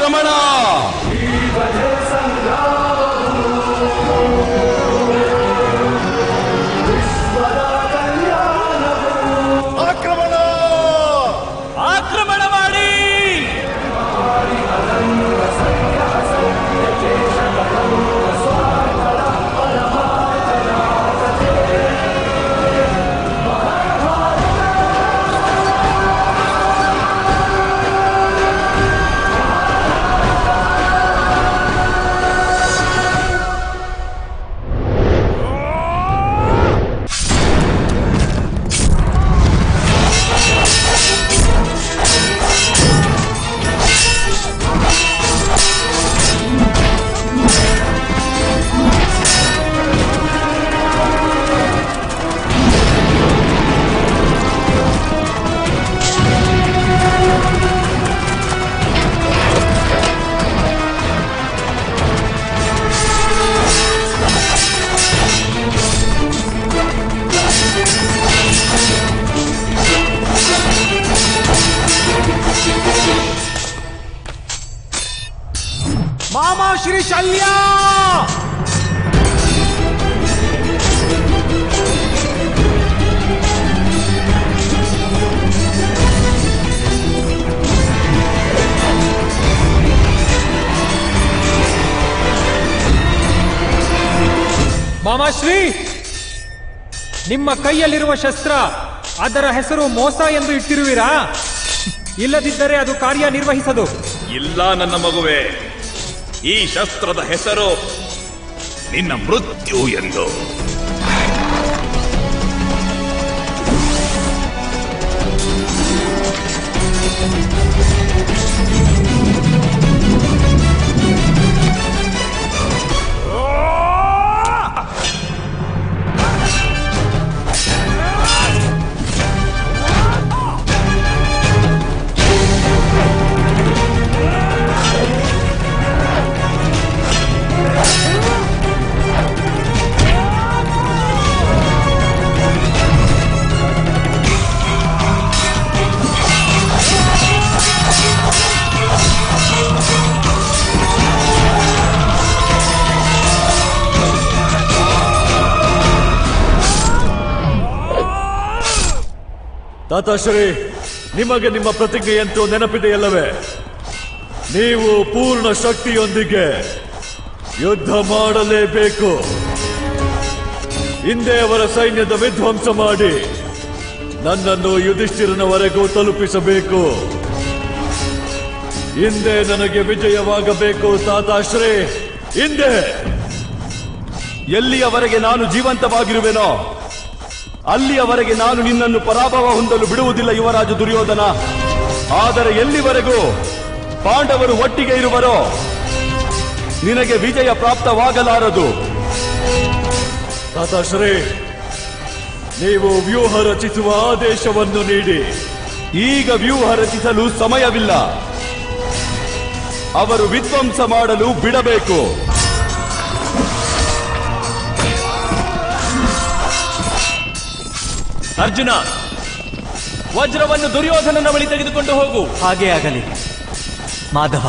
ಆಕ್ರಮಣ ಆಕ್ರಮಣ ಆಕ್ರಮಣ ಮಾಡಿ ಮಾಮಾ ಶ್ರೀ ಶಲ್ಯ ಮಾಮಾಶ್ರೀ ನಿಮ್ಮ ಕೈಯಲ್ಲಿರುವ ಶಸ್ತ್ರ ಅದರ ಹೆಸರು ಮೋಸ ಎಂದು ಇಟ್ಟಿರುವಿರಾ ಇಲ್ಲದಿದ್ದರೆ ಅದು ಕಾರ್ಯನಿರ್ವಹಿಸದು ಇಲ್ಲ ನನ್ನ ಮಗುವೆ ಈ ಶಸ್ತ್ರದ ಹೆಸರು ನಿನ್ನ ಮೃತ್ಯು ಎಂದು ತಾತಾಶ್ರೀ ನಿಮಗೆ ನಿಮ್ಮ ಪ್ರತಿಜ್ಞೆಯಂತೂ ನೆನಪಿದೆಯಲ್ಲವೇ ನೀವು ಪೂರ್ಣ ಶಕ್ತಿಯೊಂದಿಗೆ ಯುದ್ಧ ಮಾಡಲೇಬೇಕು ಹಿಂದೆ ಅವರ ಸೈನ್ಯದ ವಿಧ್ವಂಸ ಮಾಡಿ ನನ್ನನ್ನು ಯುಧಿಷ್ಠಿರನವರೆಗೂ ತಲುಪಿಸಬೇಕು ಹಿಂದೆ ನನಗೆ ವಿಜಯವಾಗಬೇಕು ತಾತಾಶ್ರೀ ಹಿಂದೆ ಎಲ್ಲಿಯವರೆಗೆ ನಾನು ಜೀವಂತವಾಗಿರುವೆನೋ ಅಲ್ಲಿಯವರೆಗೆ ನಾನು ನಿನ್ನನ್ನು ಪರಾಭವ ಹೊಂದಲು ಬಿಡುವುದಿಲ್ಲ ಯುವರಾಜ ದುರ್ಯೋಧನ ಆದರೆ ಎಲ್ಲಿವರೆಗೂ ಪಾಂಡವರು ಒಟ್ಟಿಗೆ ಇರುವರೋ ನಿನಗೆ ವಿಜಯ ಪ್ರಾಪ್ತವಾಗಲಾರದು ತಾತಾಶ್ರೀ ನೀವು ವ್ಯೂಹ ರಚಿಸುವ ಆದೇಶವನ್ನು ನೀಡಿ ಈಗ ವ್ಯೂಹ ರಚಿಸಲು ಸಮಯವಿಲ್ಲ ಅವರು ವಿಧ್ವಂಸ ಮಾಡಲು ಬಿಡಬೇಕು ಅರ್ಜುನ ವಜ್ರವನ್ನು ದುರ್ಯೋಧನನ ಬಳಿ ತೆಗೆದುಕೊಂಡು ಹೋಗು ಹಾಗೇ ಆಗಲಿ ಮಾಧವ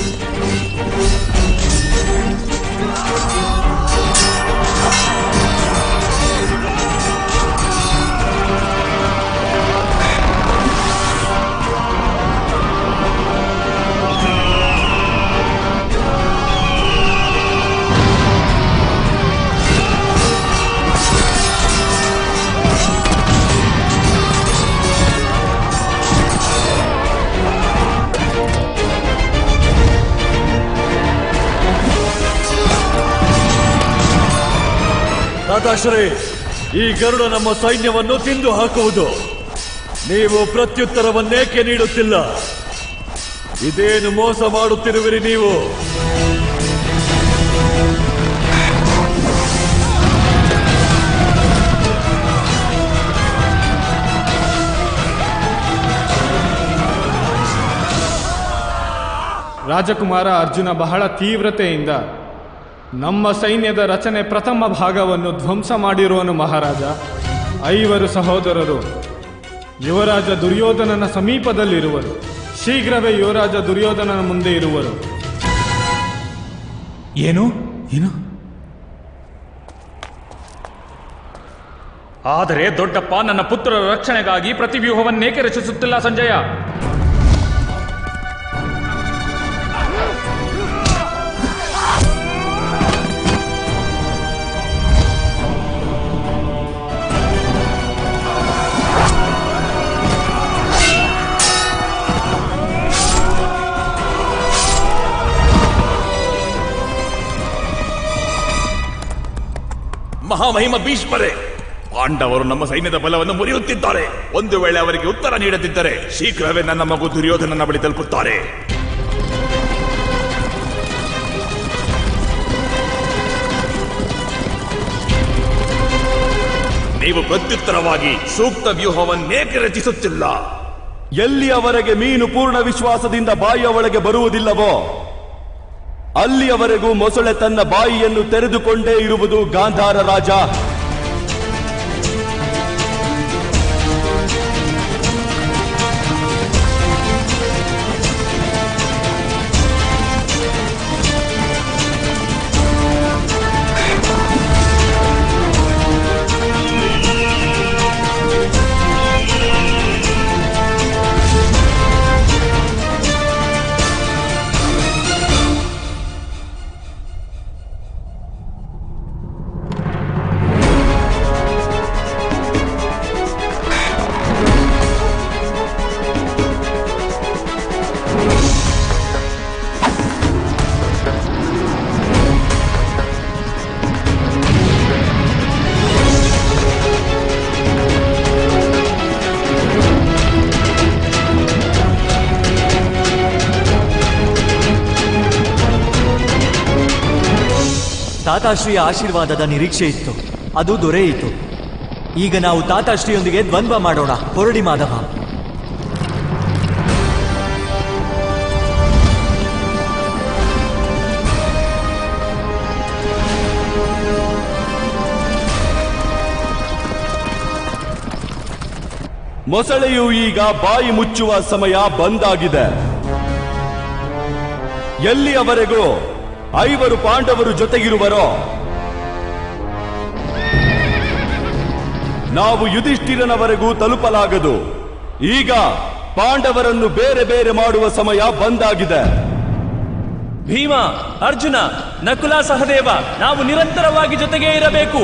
ತಾತಾಶ್ರೀ ಈ ಗರುಡ ನಮ್ಮ ಸೈನ್ಯವನ್ನು ತಿಂದು ಹಾಕುವುದು ನೀವು ಪ್ರತ್ಯುತ್ತರವನ್ನೇಕೆ ನೀಡುತ್ತಿಲ್ಲ ಇದೇನು ಮೋಸ ಮಾಡುತ್ತಿರುವಿರಿ ನೀವು ರಾಜಕುಮಾರ ಅರ್ಜುನ ಬಹಳ ತೀವ್ರತೆಯಿಂದ ನಮ್ಮ ಸೈನ್ಯದ ರಚನೆ ಪ್ರಥಮ ಭಾಗವನ್ನು ಧ್ವಂಸ ಮಾಡಿರುವನು ಮಹಾರಾಜ ಐವರು ಸಹೋದರರು ಯುವರಾಜ ದುರ್ಯೋಧನನ ಸಮೀಪದಲ್ಲಿರುವರು ಶೀಘ್ರವೇ ಯುವರಾಜ ದುರ್ಯೋಧನನ ಮುಂದೆ ಇರುವರು ಏನು ಏನು ಆದರೆ ದೊಡ್ಡಪ್ಪ ನನ್ನ ಪುತ್ರರ ರಕ್ಷಣೆಗಾಗಿ ಪ್ರತಿವ್ಯೂಹವನ್ನೇಕೆ ರಚಿಸುತ್ತಿಲ್ಲ ಸಂಜಯ ಮಹಾಮಹಿಮ ಭೀಷ್ಮರೇ ಪಾಂಡವರು ನಮ್ಮ ಸೈನ್ಯದ ಬಲವನ್ನು ಮುರಿಯುತ್ತಿದ್ದಾರೆ ಒಂದು ವೇಳೆ ಅವರಿಗೆ ಉತ್ತರ ನೀಡದಿದ್ದರೆ ಶೀಘ್ರವೇ ನನ್ನ ಮಗು ದುರ್ಯೋಧನನ ಬಳಿ ತಲುಪುತ್ತಾರೆ ನೀವು ಪ್ರತ್ಯುತ್ತರವಾಗಿ ಸೂಕ್ತ ವ್ಯೂಹವನ್ನೇಕೆ ರಚಿಸುತ್ತಿಲ್ಲ ಎಲ್ಲಿಯವರೆಗೆ ಮೀನು ಪೂರ್ಣ ವಿಶ್ವಾಸದಿಂದ ಬಾಯಿಯ ಒಳಗೆ ಬರುವುದಿಲ್ಲವೋ ಅಲ್ಲಿಯವರೆಗೂ ಮೊಸಳೆ ತನ್ನ ಬಾಯಿಯನ್ನು ತೆರೆದುಕೊಂಡೇ ಇರುವುದು ಗಾಂಧಾರ ರಾಜ ತಾತಾಶ್ರೀಯ ಆಶೀರ್ವಾದದ ನಿರೀಕ್ಷೆ ಇತ್ತು ಅದು ದೊರೆಯಿತು ಈಗ ನಾವು ತಾತಾಶ್ರೀಯೊಂದಿಗೆ ದ್ವಂದ್ವ ಮಾಡೋಣ ಹೊರಡಿ ಮಾಧವ ಮೊಸಳೆಯು ಈಗ ಬಾಯಿ ಮುಚ್ಚುವ ಸಮಯ ಬಂದಾಗಿದೆ ಎಲ್ಲಿಯವರೆಗೂ ಐವರು ಪಾಂಡವರು ಜೊತೆಗಿರುವರೋ ನಾವು ಯುಧಿಷ್ಠಿರನವರೆಗೂ ತಲುಪಲಾಗದು ಈಗ ಪಾಂಡವರನ್ನು ಬೇರೆ ಬೇರೆ ಮಾಡುವ ಸಮಯ ಬಂದಾಗಿದೆ ಭೀಮ ಅರ್ಜುನ ನಕುಲ ಸಹದೇವ ನಾವು ನಿರಂತರವಾಗಿ ಜೊತೆಗೇ ಇರಬೇಕು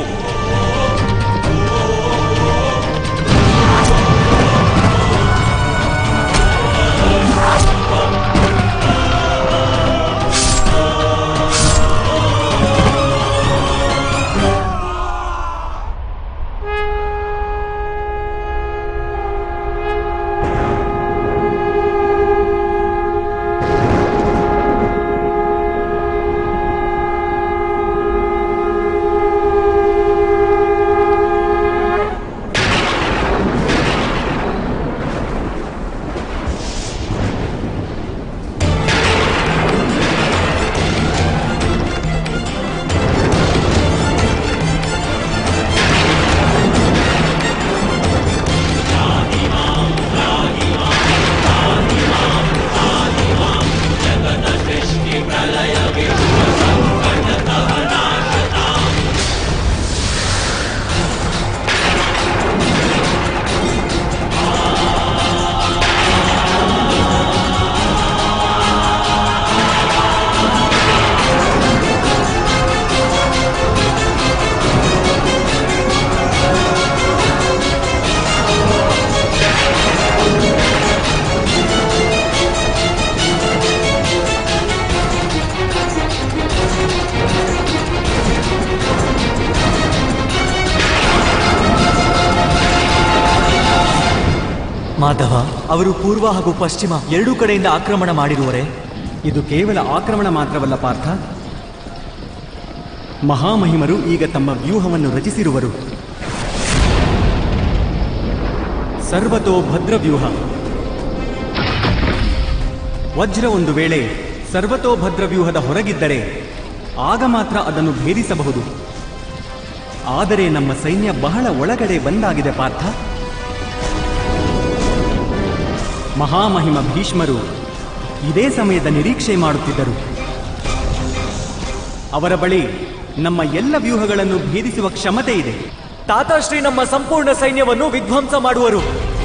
ಮಾಧವ ಅವರು ಪೂರ್ವ ಹಾಗೂ ಪಶ್ಚಿಮ ಎರಡೂ ಕಡೆಯಿಂದ ಆಕ್ರಮಣ ಮಾಡಿರುವರೆ ಇದು ಕೇವಲ ಆಕ್ರಮಣ ಮಾತ್ರವಲ್ಲ ಪಾರ್ಥ ಮಹಾಮಹಿಮರು ಈಗ ತಮ್ಮ ವ್ಯೂಹವನ್ನು ರಚಿಸಿರುವರು ಸರ್ವತೋ ಭದ್ರ ವ್ಯೂಹ ವಜ್ರ ಒಂದು ವೇಳೆ ಸರ್ವತೋ ಭದ್ರ ವ್ಯೂಹದ ಹೊರಗಿದ್ದರೆ ಆಗ ಮಾತ್ರ ಅದನ್ನು ಭೇದಿಸಬಹುದು ಆದರೆ ನಮ್ಮ ಸೈನ್ಯ ಬಹಳ ಒಳಗಡೆ ಬಂದಾಗಿದೆ ಪಾರ್ಥ ಮಹಾಮಹಿಮ ಭೀಷ್ಮರು ಇದೇ ಸಮಯದ ನಿರೀಕ್ಷೆ ಮಾಡುತ್ತಿದ್ದರು ಅವರ ಬಳಿ ನಮ್ಮ ಎಲ್ಲ ವ್ಯೂಹಗಳನ್ನು ಭೇದಿಸುವ ಕ್ಷಮತೆ ಇದೆ ತಾತಾಶ್ರೀ ನಮ್ಮ ಸಂಪೂರ್ಣ ಸೈನ್ಯವನ್ನು ವಿಧ್ವಂಸ ಮಾಡುವರು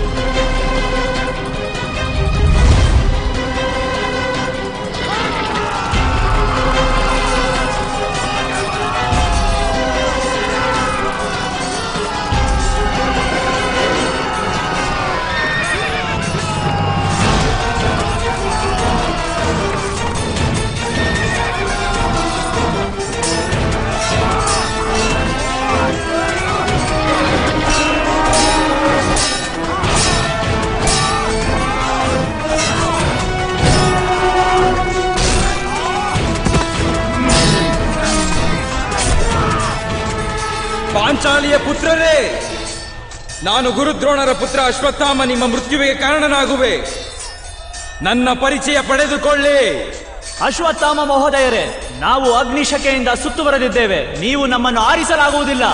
ಪಾಂಚಾಲಿಯ ಪುತ್ರರೇ ನಾನು ಗುರುದ್ರೋಣರ ಪುತ್ರ ಅಶ್ವತ್ಥಾಮ ನಿಮ್ಮ ಮೃತ್ಯುವಿಗೆ ಕಾರಣನಾಗುವೆ ನನ್ನ ಪರಿಚಯ ಪಡೆದುಕೊಳ್ಳಿ ಅಶ್ವತ್ಥಾಮ ಮಹೋದಯರೇ ನಾವು ಅಗ್ನಿಶಕೆಯಿಂದ ಸುತ್ತುವರೆದಿದ್ದೇವೆ ನೀವು ನಮ್ಮನ್ನು ಆರಿಸಲಾಗುವುದಿಲ್ಲ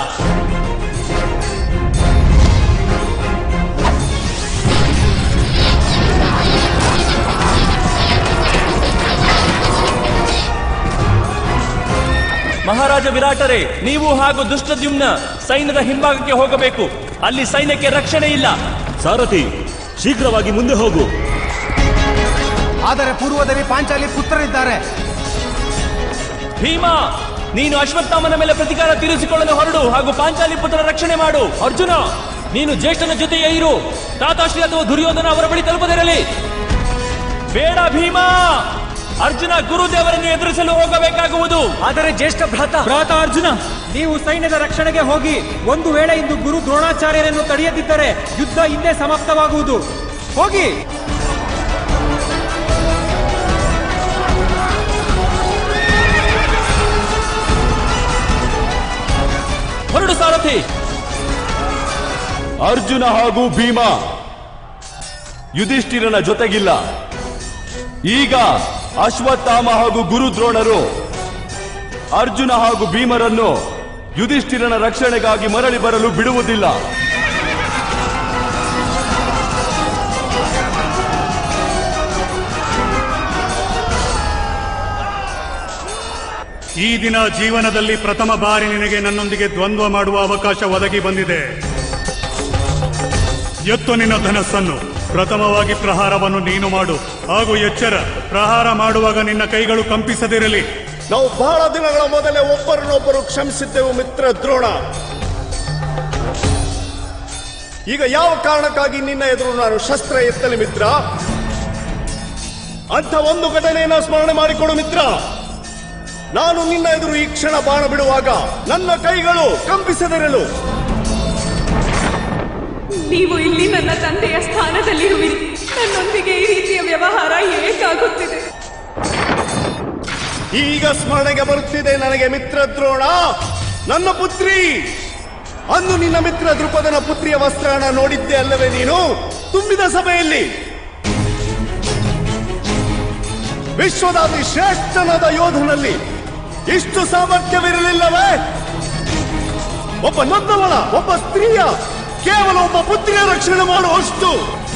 ಮಹಾರಾಜ ವಿರಾಟರೇ ನೀವು ಹಾಗೂ ದುಷ್ಟದ್ಯುಮ್ನ ಸೈನ್ಯದ ಹಿಂಭಾಗಕ್ಕೆ ಹೋಗಬೇಕು ಅಲ್ಲಿ ಸೈನ್ಯಕ್ಕೆ ರಕ್ಷಣೆ ಇಲ್ಲ ಸಾರಥಿ ಶೀಘ್ರವಾಗಿ ಮುಂದೆ ಹೋಗು ಆದರೆ ಪೂರ್ವದಲ್ಲಿ ಪಾಂಚಾಲಿ ಪುತ್ರರಿದ್ದಾರೆ ಭೀಮಾ ನೀನು ಅಶ್ವತ್ಥಾಮನ ಮೇಲೆ ಪ್ರತಿಕಾರ ತೀರಿಸಿಕೊಳ್ಳಲು ಹೊರಡು ಹಾಗೂ ಪಾಂಚಾಲಿ ಪುತ್ರ ರಕ್ಷಣೆ ಮಾಡು ಅರ್ಜುನ ನೀನು ಜ್ಯೇಷ್ಠನ ಜೊತೆಯೇ ಇರು ತಾತಾಶ್ರೀ ಅಥವಾ ದುರ್ಯೋಧನ ಅವರ ಬಳಿ ತಲುಪದಿರಲಿ ಬೇಡ ಭೀಮಾ ಅರ್ಜುನ ಗುರುದೇವರನ್ನು ಎದುರಿಸಲು ಹೋಗಬೇಕಾಗುವುದು ಆದರೆ ಜ್ಯೇಷ್ಠ ಭ್ರಾತ ಭ್ರಾತ ಅರ್ಜುನ ನೀವು ಸೈನ್ಯದ ರಕ್ಷಣೆಗೆ ಹೋಗಿ ಒಂದು ವೇಳೆ ಇಂದು ಗುರು ದ್ರೋಣಾಚಾರ್ಯರನ್ನು ತಡೆಯದಿದ್ದರೆ ಯುದ್ಧ ಹಿಂದೆ ಸಮಾಪ್ತವಾಗುವುದು ಹೋಗಿ ಹೊರಡು ಸಾರಥಿ ಅರ್ಜುನ ಹಾಗೂ ಭೀಮ ಯುಧಿಷ್ಠಿರನ ಜೊತೆಗಿಲ್ಲ ಈಗ ಅಶ್ವತ್ಥಾಮ ಹಾಗೂ ಗುರುದ್ರೋಣರು ಅರ್ಜುನ ಹಾಗೂ ಭೀಮರನ್ನು ಯುಧಿಷ್ಠಿರನ ರಕ್ಷಣೆಗಾಗಿ ಮರಳಿ ಬರಲು ಬಿಡುವುದಿಲ್ಲ ಈ ದಿನ ಜೀವನದಲ್ಲಿ ಪ್ರಥಮ ಬಾರಿ ನಿನಗೆ ನನ್ನೊಂದಿಗೆ ದ್ವಂದ್ವ ಮಾಡುವ ಅವಕಾಶ ಒದಗಿ ಬಂದಿದೆ ಎತ್ತು ನಿನ್ನ ಧನಸ್ಸನ್ನು ಪ್ರಥಮವಾಗಿ ಪ್ರಹಾರವನ್ನು ನೀನು ಮಾಡು ಹಾಗೂ ಎಚ್ಚರ ಪ್ರಹಾರ ಮಾಡುವಾಗ ನಿನ್ನ ಕೈಗಳು ಕಂಪಿಸದಿರಲಿ ನಾವು ಬಹಳ ದಿನಗಳ ಮೊದಲೇ ಒಬ್ಬರನ್ನೊಬ್ಬರು ಕ್ಷಮಿಸಿದ್ದೆವು ಮಿತ್ರ ದ್ರೋಣ ಈಗ ಯಾವ ಕಾರಣಕ್ಕಾಗಿ ನಿನ್ನ ಎದುರು ನಾನು ಶಸ್ತ್ರ ಎತ್ತಲಿ ಮಿತ್ರ ಅಂತ ಒಂದು ಘಟನೆಯನ್ನು ಸ್ಮರಣೆ ಮಾಡಿಕೊಡು ಮಿತ್ರ ನಾನು ನಿನ್ನ ಎದುರು ಈ ಕ್ಷಣ ಬಾಣ ಬಿಡುವಾಗ ನನ್ನ ಕೈಗಳು ಕಂಪಿಸದಿರಲು ನೀವು ಇಲ್ಲಿ ನನ್ನ ತಂದೆಯ ಸ್ಥಾನದಲ್ಲಿರುವಿರಿ ನನ್ನೊಂದಿಗೆ ಈ ರೀತಿಯ ವ್ಯವಹಾರ ಏಕಾಗುತ್ತಿದೆ ಈಗ ಸ್ಮರಣೆಗೆ ಬರುತ್ತಿದೆ ನನಗೆ ಮಿತ್ರ ದ್ರೋಣ ನನ್ನ ಪುತ್ರಿ ಅಂದು ನಿನ್ನ ಮಿತ್ರ ದೃಪದನ ಪುತ್ರಿಯ ವಸ್ತ್ರನ ನೋಡಿದ್ದೆ ಅಲ್ಲವೇ ನೀನು ತುಂಬಿದ ಸಭೆಯಲ್ಲಿ ವಿಶ್ವದಾದಿ ಶ್ರೇಷ್ಠನಾದ ಯೋಧನಲ್ಲಿ ಇಷ್ಟು ಸಾಮರ್ಥ್ಯವಿರಲಿಲ್ಲವೇ ಒಬ್ಬ ನೊಂದವಳ ಒಬ್ಬ ಸ್ತ್ರೀಯ ಕೇವಲ ಒಬ್ಬ ಪುತ್ರಿಯ ರಕ್ಷಣೆ ಮಾಡುವಷ್ಟು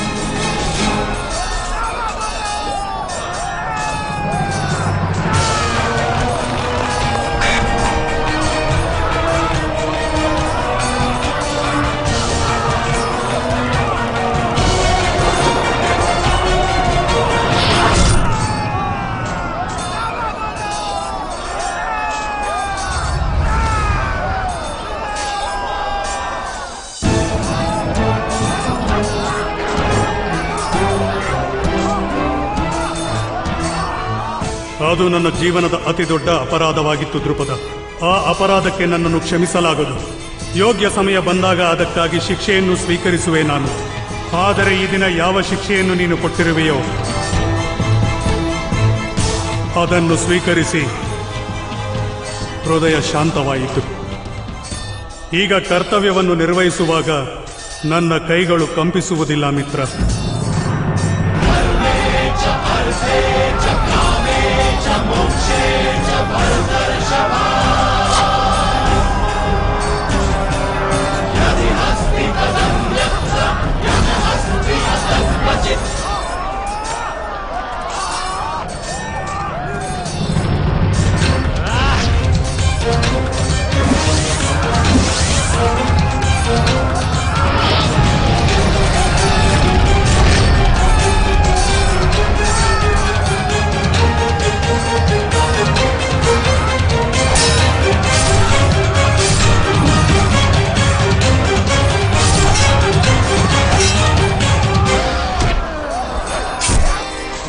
ಅದು ನನ್ನ ಜೀವನದ ಅತಿ ದೊಡ್ಡ ಅಪರಾಧವಾಗಿತ್ತು ದೃಪದ ಆ ಅಪರಾಧಕ್ಕೆ ನನ್ನನ್ನು ಕ್ಷಮಿಸಲಾಗದು ಯೋಗ್ಯ ಸಮಯ ಬಂದಾಗ ಅದಕ್ಕಾಗಿ ಶಿಕ್ಷೆಯನ್ನು ಸ್ವೀಕರಿಸುವೆ ನಾನು ಆದರೆ ಈ ದಿನ ಯಾವ ಶಿಕ್ಷೆಯನ್ನು ನೀನು ಕೊಟ್ಟಿರುವೆಯೋ ಅದನ್ನು ಸ್ವೀಕರಿಸಿ ಹೃದಯ ಶಾಂತವಾಯಿತು ಈಗ ಕರ್ತವ್ಯವನ್ನು ನಿರ್ವಹಿಸುವಾಗ ನನ್ನ ಕೈಗಳು ಕಂಪಿಸುವುದಿಲ್ಲ ಮಿತ್ರ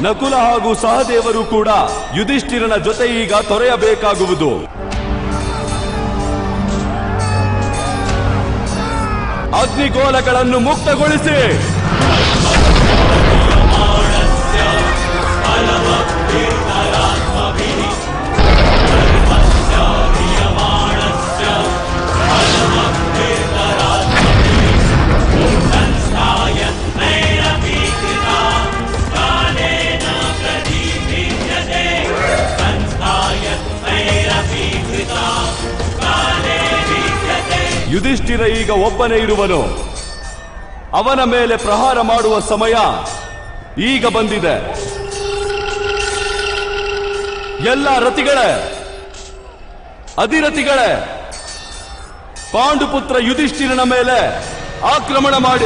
ನಕುಲ ಹಾಗೂ ಸಹದೇವರು ಕೂಡ ಯುಧಿಷ್ಠಿರನ ಜೊತೆ ಈಗ ತೊರೆಯಬೇಕಾಗುವುದು ಅಗ್ನಿಗೋಲಗಳನ್ನು ಮುಕ್ತಗೊಳಿಸಿ ಯುಧಿಷ್ಠಿರ ಈಗ ಒಬ್ಬನೇ ಇರುವನು ಅವನ ಮೇಲೆ ಪ್ರಹಾರ ಮಾಡುವ ಸಮಯ ಈಗ ಬಂದಿದೆ ಎಲ್ಲ ರತಿಗಳೇ ಅಧಿರತಿಗಳೇ ಪಾಂಡುಪುತ್ರ ಯುಧಿಷ್ಠಿರನ ಮೇಲೆ ಆಕ್ರಮಣ ಮಾಡಿ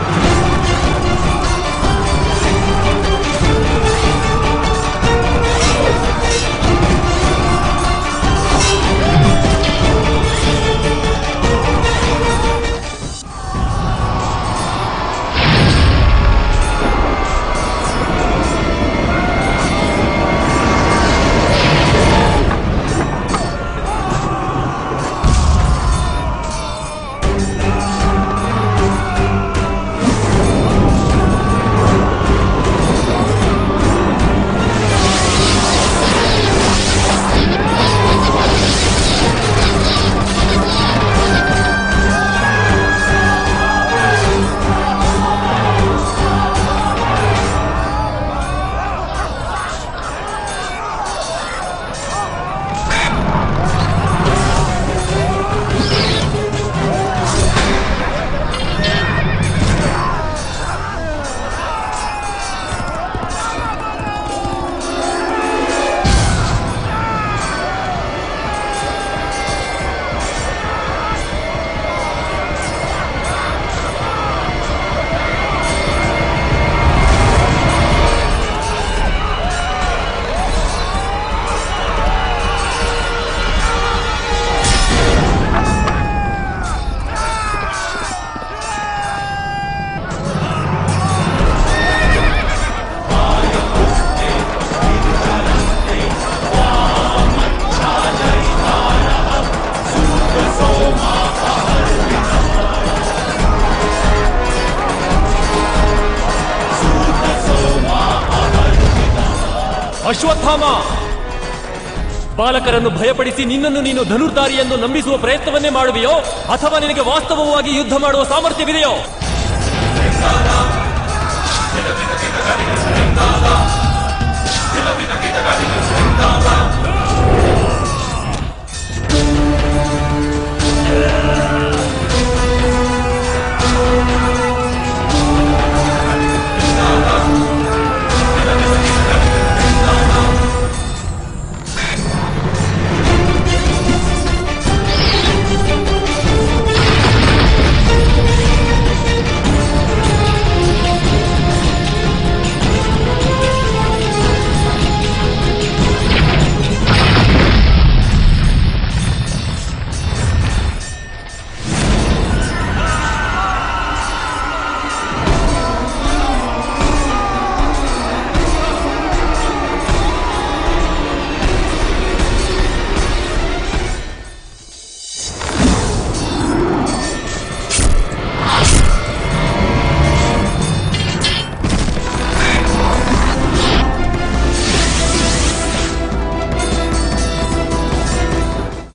ಅಶ್ವತ್ಥಾಮ ಬಾಲಕರನ್ನು ಭಯಪಡಿಸಿ ನಿನ್ನನ್ನು ನೀನು ಧನುರ್ಧಾರಿ ಎಂದು ನಂಬಿಸುವ ಪ್ರಯತ್ನವನ್ನೇ ಮಾಡುವೆಯೋ ಅಥವಾ ನಿನಗೆ ವಾಸ್ತವವಾಗಿ ಯುದ್ಧ ಮಾಡುವ ಸಾಮರ್ಥ್ಯವಿದೆಯೋ ಿತ